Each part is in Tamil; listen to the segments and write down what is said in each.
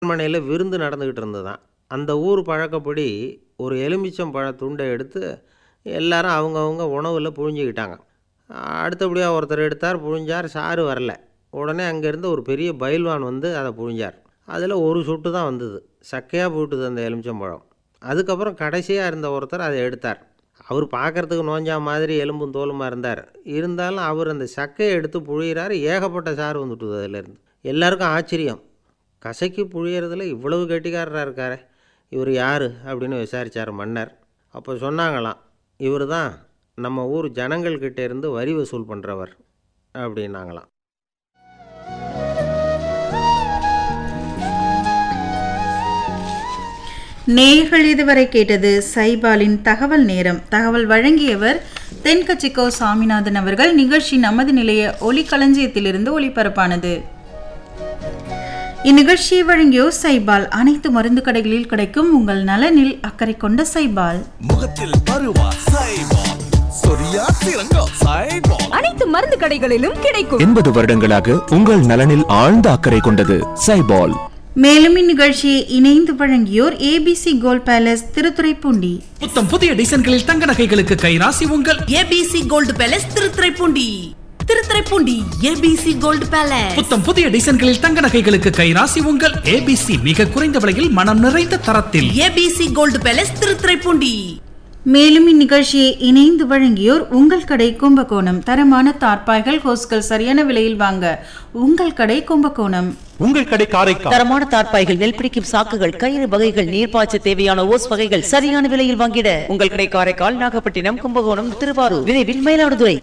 அரண்மனையில் விருந்து நடந்துக்கிட்டு இருந்ததாம் அந்த ஊர் பழக்கப்படி ஒரு எலுமிச்சம் பழ துண்டை எடுத்து எல்லாரும் அவங்கவுங்க உணவில் புழிஞ்சிக்கிட்டாங்க அடுத்தபடியாக ஒருத்தர் எடுத்தார் புழிஞ்சார் சாறு வரல உடனே அங்கேருந்து ஒரு பெரிய பயில்வான் வந்து அதை புழிஞ்சார் அதில் ஒரு சொட்டு தான் வந்தது சக்கையாக போட்டுது அந்த எலுமிச்சம்பழம் அதுக்கப்புறம் கடைசியாக இருந்த ஒருத்தர் அதை எடுத்தார் அவர் பார்க்குறதுக்கு நோஞ்சா மாதிரி எலும்பும் தோலுமா இருந்தார் இருந்தாலும் அவர் அந்த சக்கையை எடுத்து புழியிறாரு ஏகப்பட்ட சாறு வந்துட்டுது அதிலேருந்து எல்லாருக்கும் ஆச்சரியம் கசக்கி புழியறதுல இவ்வளவு கெட்டிக்காரராக இருக்காரே இவர் யார் அப்படின்னு விசாரித்தார் மன்னர் அப்போ சொன்னாங்களாம் இவர் தான் நம்ம ஊர் ஜனங்கள்கிட்ட இருந்து வரி வசூல் பண்ணுறவர் அப்படின்னாங்களாம் நேயர்கள் இதுவரை கேட்டது சைபாலின் தகவல் நேரம் தகவல் வழங்கியவர் தென்கட்சிக்கோ சாமிநாதன் அவர்கள் நிகழ்ச்சி நமது நிலைய ஒலிக்களஞ்சியத்திலிருந்து ஒளிபரப்பானது இந்நிகழ்ச்சியை வழங்கியோர் சைபால் அனைத்து மருந்து கடைகளில் கிடைக்கும் உங்கள் நலனில் அக்கறை கொண்ட சைபால் முகத்தில் பருவா சைபால் சொரியா சிறங்கா சைபால் அனைத்து மருந்து கடைகளிலும் கிடைக்கும் எண்பது வருடங்களாக உங்கள் நலனில் ஆழ்ந்த அக்கறை கொண்டது சைபால் மேலும் இந்நிகழ்ச்சியை இணைந்து வழங்கியோர் ஏபிசி கோல்ட் பேலஸ் திருத்துறைப்பூண்டி புத்தம் புதிய டிசைன்களில் தங்க நகைகளுக்கு கைராசி உங்கள் ABC gold palace Thiruthuraipoondi Thiruthuraipoondi ABC gold palace புத்தம் புதிய டிசைன்களில் தங்க நகைகளுக்கு கைராசி உங்கள் ஏபிசி மிக குறைந்த விலையில் மனம் நிறைந்த தரத்தில் ஏபிசி கோல்டு பேலஸ் திருத்துறைப்பூண்டி மேலும் இந்நிகழ்ச்சியை இணைந்து வழங்கியோர் உங்கள் கடை கும்பகோணம் தரமான தார்பாய்கள் ஹோஸ்கள் சரியான விலையில் வாங்க உங்கள் கடை கும்பகோணம் உங்கள் கடை காரைக்கால் தரமான தார்ப்பாய்கள் நெல் பிடிக்கும் சாக்குகள் கயிறு வகைகள் நீர்ப்பாய்ச்ச தேவையான ஓஸ் வகைகள் சரியான விலையில் வாங்கிட உங்கள் கடை காரைக்கால் நாகப்பட்டினம் கும்பகோணம் திருவாரூர் விரைவில் மயிலாடுதுறை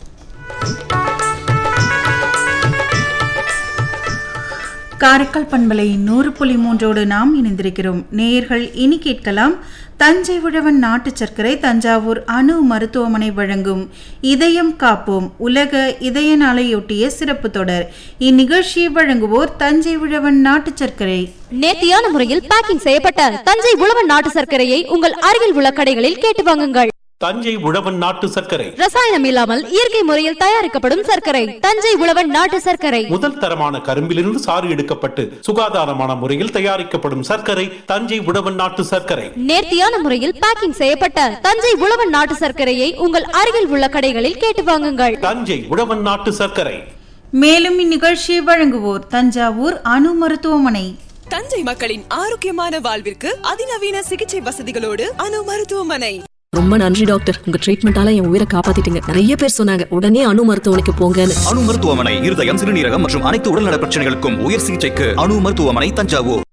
காரைக்கால் பண்பலை நூறு புள்ளி மூன்றோடு நாம் இணைந்திருக்கிறோம் நேயர்கள் இனி கேட்கலாம் தஞ்சை உழவன் நாட்டு சர்க்கரை தஞ்சாவூர் அணு மருத்துவமனை வழங்கும் இதயம் காப்போம் உலக இதய நாளையொட்டிய சிறப்பு தொடர் இந்நிகழ்ச்சியை வழங்குவோர் தஞ்சை உழவன் நாட்டு சர்க்கரை நேர்த்தியான முறையில் பேக்கிங் செய்யப்பட்ட தஞ்சை உழவன் நாட்டு சர்க்கரையை உங்கள் அருகில் உள்ள கடைகளில் கேட்டு வாங்குங்கள் தஞ்சை உழவன் நாட்டு சர்க்கரை ரசாயனம் இல்லாமல் இயற்கை முறையில் தயாரிக்கப்படும் சர்க்கரை தஞ்சை உழவன் நாட்டு சர்க்கரை முதல் தரமான கரும்பிலிருந்து சாறு எடுக்கப்பட்டு சுகாதாரமான முறையில் தயாரிக்கப்படும் சர்க்கரை தஞ்சை உழவன் நாட்டு சர்க்கரை நேர்த்தியான முறையில் பேக்கிங் செய்யப்பட்ட தஞ்சை உழவன் நாட்டு சர்க்கரையை உங்கள் அருகில் உள்ள கடைகளில் கேட்டு வாங்குங்கள் தஞ்சை உழவன் நாட்டு சர்க்கரை மேலும் இந்நிகழ்ச்சியை வழங்குவோர் தஞ்சாவூர் அணு மருத்துவமனை தஞ்சை மக்களின் ஆரோக்கியமான வாழ்விற்கு அதிநவீன சிகிச்சை வசதிகளோடு அணு மருத்துவமனை ரொம்ப நன்றி டாக்டர் உங்க ட்ரீட்மெண்டால என் உயிரை காப்பாத்திட்டீங்க நிறைய பேர் சொன்னாங்க உடனே அணு மருத்துவமனைக்கு போங்கன்னு அணு மருத்துவமனை இருதயம் சிறுநீரகம் மற்றும் அனைத்து உடல்நல பிரச்சனைகளுக்கும் உயர் சிகிச்சைக்கு அணு மருத்துவமனை தஞ்சாவூர்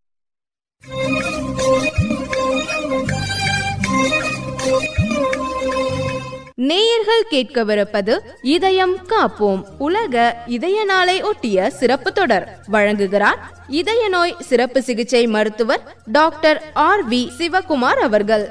நேயர்கள் கேட்கவிருப்பது இதயம் காப்போம் உலக இதய நாளை ஒட்டிய சிறப்பு தொடர் வழங்குகிறார் இதய நோய் சிறப்பு சிகிச்சை மருத்துவர் டாக்டர் ஆர் வி சிவகுமார் அவர்கள்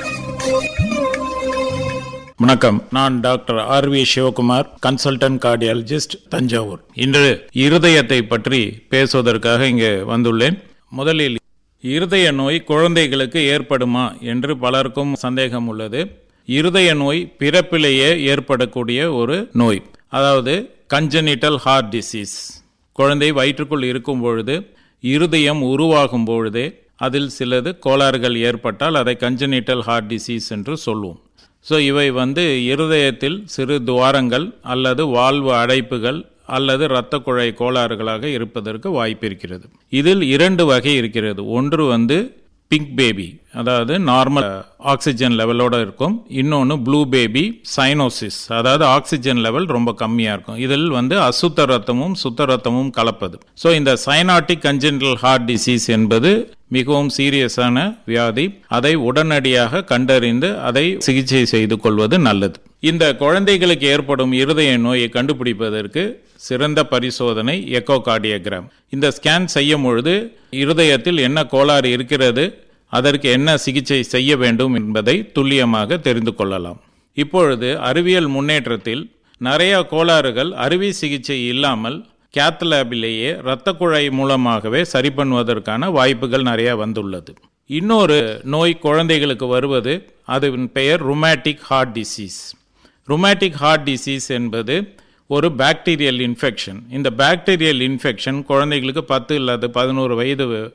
வணக்கம் நான் doctor R V Sivakumar consultant cardiologist Thanjavur இன்று இருதயத்தை பற்றி பேசுவதற்காக இங்கே வந்துள்ளேன் முதலில் இருதய நோய் குழந்தைகளுக்கு ஏற்படுமா என்று பலருக்கும் சந்தேகம் உள்ளது இருதய நோய் பிறப்பிலேயே ஏற்படக்கூடிய ஒரு நோய் அதாவது கஞ்சனிட்டல் ஹார்ட் டிசீஸ் குழந்தை வயிற்றுக்குள் இருக்கும் பொழுது இருதயம் உருவாகும் பொழுதே அதில் சிலது கோளாறுகள் ஏற்பட்டால் அதை கஞ்சனிட்டல் ஹார்ட் டிசீஸ் என்று சொல்லுவோம் ஸோ இவை வந்து இருதயத்தில் சிறு துவாரங்கள் அல்லது வாழ்வு அடைப்புகள் அல்லது இரத்த குழாய் கோளாறுகளாக இருப்பதற்கு வாய்ப்பு இருக்கிறது இதில் இரண்டு வகை இருக்கிறது ஒன்று வந்து பிங்க் பேபி அதாவது நார்மல் ஆக்சிஜன் லெவலோட இருக்கும் இன்னொன்று ப்ளூ பேபி சைனோசிஸ் அதாவது ஆக்சிஜன் லெவல் ரொம்ப கம்மியாக இருக்கும் இதில் வந்து அசுத்த ரத்தமும் சுத்த ரத்தமும் கலப்பது ஸோ இந்த சைனாட்டிக் கன்ஜென்டல் ஹார்ட் டிசீஸ் என்பது மிகவும் சீரியஸான வியாதி அதை உடனடியாக கண்டறிந்து அதை சிகிச்சை செய்து கொள்வது நல்லது இந்த குழந்தைகளுக்கு ஏற்படும் இருதய நோயை கண்டுபிடிப்பதற்கு சிறந்த பரிசோதனை எக்கோ கார்டியோகிராம் இந்த ஸ்கேன் செய்யும் பொழுது இருதயத்தில் என்ன கோளாறு இருக்கிறது அதற்கு என்ன சிகிச்சை செய்ய வேண்டும் என்பதை துல்லியமாக தெரிந்து கொள்ளலாம் இப்பொழுது அறிவியல் முன்னேற்றத்தில் நிறைய கோளாறுகள் அறுவை சிகிச்சை இல்லாமல் கேத் லேபிலேயே இரத்த குழாய் மூலமாகவே சரி பண்ணுவதற்கான வாய்ப்புகள் நிறைய வந்துள்ளது இன்னொரு நோய் குழந்தைகளுக்கு வருவது அதன் பெயர் rheumatic heart disease rheumatic heart disease என்பது ஒரு பாக்டீரியல் இன்ஃபெக்ஷன் இந்த பாக்டீரியல் இன்ஃபெக்ஷன் குழந்தைகளுக்கு பத்து இல்லாத பதினோரு வயது